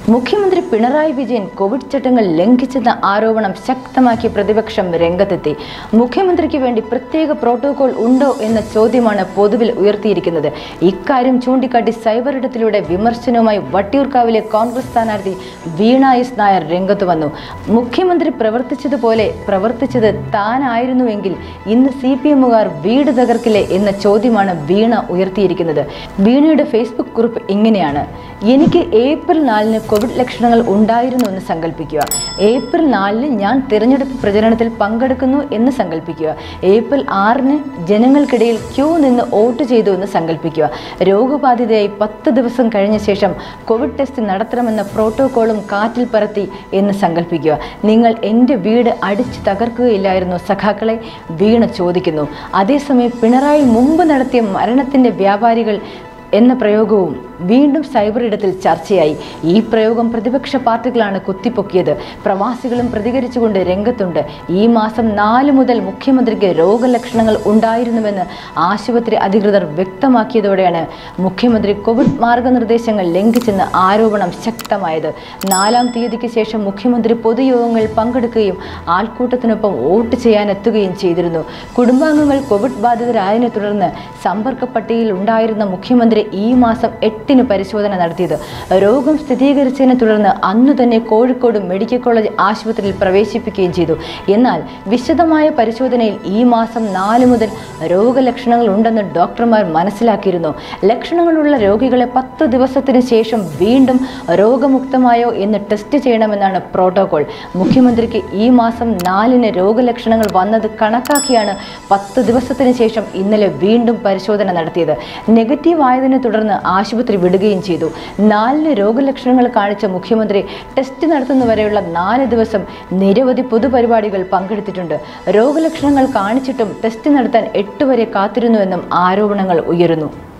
മുഖ്യമന്ത്രി പിണറായി വിജയൻ കോവിഡ് ചട്ടങ്ങൾ ലംഘിച്ചെന്ന ആരോപണം ശക്തമാക്കി പ്രതിപക്ഷം രംഗത്തെത്തി മുഖ്യമന്ത്രിക്ക് വേണ്ടി പ്രത്യേക പ്രോട്ടോകോൾ ഉണ്ടോ എന്ന ചോദ്യമാണ് പൊതുവിൽ ഉയർത്തിയിരിക്കുന്നത് ഇക്കാര്യം ചൂണ്ടിക്കാട്ടി സൈബർ ഇടത്തിലൂടെ വിമർശനവുമായി വട്ടിയൂർക്കാവിലെ കോൺഗ്രസ് സ്ഥാനാർത്ഥി വീണ എസ് നായർ രംഗത്ത് വന്നു മുഖ്യമന്ത്രി പ്രവർത്തിച്ചതുപോലെ പ്രവർത്തിച്ചത് താനായിരുന്നുവെങ്കിൽ ഇന്ന് സി പി എമ്മുകാർ വീട് തകർക്കില്ലേ എന്ന ചോദ്യമാണ് വീണ ഉയർത്തിയിരിക്കുന്നത് വീണയുടെ ഫേസ്ബുക്ക് കുറിപ്പ് ഇങ്ങനെയാണ് എനിക്ക് ഏപ്രിൽ നാലിന് കോവിഡ് ലക്ഷണങ്ങൾ ഉണ്ടായിരുന്നു എന്ന് സങ്കല്പിക്കുക ഏപ്രിൽ നാലിന് ഞാൻ തിരഞ്ഞെടുപ്പ് പ്രചരണത്തിൽ പങ്കെടുക്കുന്നു എന്ന് സങ്കല്പിക്കുക ഏപ്രിൽ ആറിന് ജനങ്ങൾക്കിടയിൽ ക്യൂ നിന്ന് വോട്ട് ചെയ്തു എന്ന് സങ്കല്പിക്കുക രോഗബാധിതയായി പത്ത് ദിവസം കഴിഞ്ഞ ശേഷം കോവിഡ് ടെസ്റ്റ് നടത്തണമെന്ന പ്രോട്ടോകോളും കാറ്റിൽ പറത്തി എന്ന് സങ്കല്പിക്കുക നിങ്ങൾ എൻ്റെ വീട് അടിച്ചു തകർക്കുകയില്ലായിരുന്നു സഖാക്കളെ വീണ ചോദിക്കുന്നു അതേസമയം പിണറായി മുമ്പ് നടത്തിയ മരണത്തിൻ്റെ വ്യാപാരികൾ എന്ന പ്രയോഗവും വീണ്ടും സൈബർ ഇടത്തിൽ ചർച്ചയായി ഈ പ്രയോഗം പ്രതിപക്ഷ പാർട്ടികളാണ് കുത്തിപ്പൊക്കിയത് പ്രവാസികളും പ്രതികരിച്ചുകൊണ്ട് രംഗത്തുണ്ട് ഈ മാസം നാല് മുതൽ മുഖ്യമന്ത്രിക്ക് രോഗലക്ഷണങ്ങൾ ഉണ്ടായിരുന്നുവെന്ന് ആശുപത്രി അധികൃതർ വ്യക്തമാക്കിയതോടെയാണ് മുഖ്യമന്ത്രി കോവിഡ് മാർഗനിർദ്ദേശങ്ങൾ ലംഘിച്ചെന്ന് ആരോപണം ശക്തമായത് നാലാം തീയതിക്ക് ശേഷം മുഖ്യമന്ത്രി പൊതുയോഗങ്ങളിൽ പങ്കെടുക്കുകയും ആൾക്കൂട്ടത്തിനൊപ്പം വോട്ട് ചെയ്യാനെത്തുകയും ചെയ്തിരുന്നു കുടുംബാംഗങ്ങൾ കോവിഡ് ബാധിതരായതിനെ തുടർന്ന് സമ്പർക്ക പട്ടികയിൽ ഉണ്ടായിരുന്ന മുഖ്യമന്ത്രി ഈ മാസം എട്ടിന് പരിശോധന നടത്തിയത് രോഗം സ്ഥിരീകരിച്ചതിനെ തുടർന്ന് അന്ന് തന്നെ കോഴിക്കോട് മെഡിക്കൽ കോളേജ് ആശുപത്രിയിൽ പ്രവേശിപ്പിക്കുകയും ചെയ്തു എന്നാൽ വിശദമായ പരിശോധനയിൽ ഈ മാസം നാല് മുതൽ രോഗലക്ഷണങ്ങൾ ഉണ്ടെന്ന് ഡോക്ടർമാർ മനസ്സിലാക്കിയിരുന്നു ലക്ഷണങ്ങളുള്ള രോഗികളെ പത്ത് ദിവസത്തിന് ശേഷം വീണ്ടും രോഗമുക്തമായോ എന്ന് ടെസ്റ്റ് ചെയ്യണമെന്നാണ് പ്രോട്ടോകോൾ മുഖ്യമന്ത്രിക്ക് ഈ മാസം നാലിന് രോഗലക്ഷണങ്ങൾ വന്നത് കണക്കാക്കിയാണ് പത്ത് ദിവസത്തിന് ശേഷം ഇന്നലെ വീണ്ടും പരിശോധന നടത്തിയത് നെഗറ്റീവ് ആയതിനെ തുടർന്ന് ആശുപത്രി വിടുകയും ചെയ്തു നാലിന് രോഗലക്ഷണങ്ങൾ കാണിച്ച മുഖ്യമന്ത്രി ടെസ്റ്റ് നടത്തുന്നവരെയുള്ള നാല് ദിവസം നിരവധി പൊതുപരിപാടികൾ പങ്കെടുത്തിട്ടുണ്ട് രോഗലക്ഷണങ്ങൾ കാണിച്ചിട്ടും ടെസ്റ്റ് നടത്താൻ എട്ട് വരെ കാത്തിരുന്നുവെന്നും ആരോപണങ്ങൾ ഉയരുന്നു